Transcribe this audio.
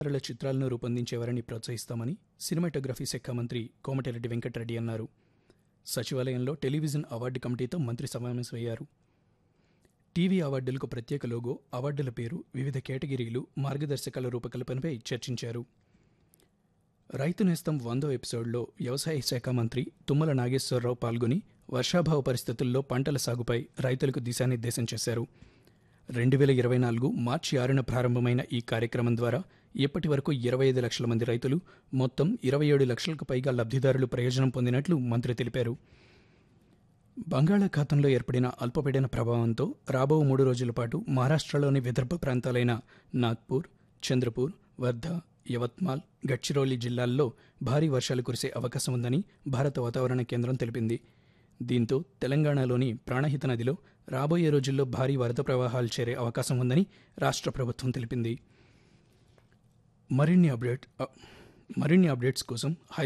కళాకారుల చిత్రాలను రూపొందించేవారిని ప్రోత్సహిస్తామని సినిమాటోగ్రఫీ శాఖ మంత్రి కోమటిరెడ్డి వెంకటరెడ్డి అన్నారు సచివాలయంలో టెలివిజన్ అవార్డు కమిటీతో మంత్రి సమావేశమయ్యారు టీవీ అవార్డులకు ప్రత్యేక లోగో అవార్డుల పేరు వివిధ కేటగిరీలు మార్గదర్శకాల రూపకల్పనపై చర్చించారు రైతు నేస్తం వందో ఎపిసోడ్లో వ్యవసాయ శాఖ మంత్రి తుమ్మల నాగేశ్వరరావు పాల్గొని వర్షాభావ పరిస్థితుల్లో పంటల సాగుపై రైతులకు దిశానిర్దేశం చేశారు రెండు వేల ఇరవై నాలుగు మార్చి ఆరున ప్రారంభమైన ఈ కార్యక్రమం ద్వారా ఇప్పటి వరకు ఇరవై ఐదు లక్షల మంది రైతులు మొత్తం ఇరవై ఏడు లక్షలకు పైగా లబ్ధిదారులు ప్రయోజనం పొందినట్లు మంత్రి తెలిపారు బంగాళాఖాతంలో ఏర్పడిన అల్పపీడన ప్రభావంతో రాబో మూడు రోజుల పాటు మహారాష్ట్రలోని విదర్భ ప్రాంతాలైన నాగ్పూర్ చంద్రపూర్ వర్ధా యవత్మాల్ గడ్చిరోలి జిల్లాల్లో భారీ వర్షాలు కురిసే అవకాశం ఉందని భారత వాతావరణ కేంద్రం తెలిపింది దీంతో తెలంగాణలోని ప్రాణహిత నదిలో రాబోయే రోజుల్లో భారీ వరద ప్రవాహాలు చేరే అవకాశం ఉందని రాష్ట్ర ప్రభుత్వం తెలిపింది మరిన్ని అప్డేట్ మరిన్ని అప్డేట్స్ కోసం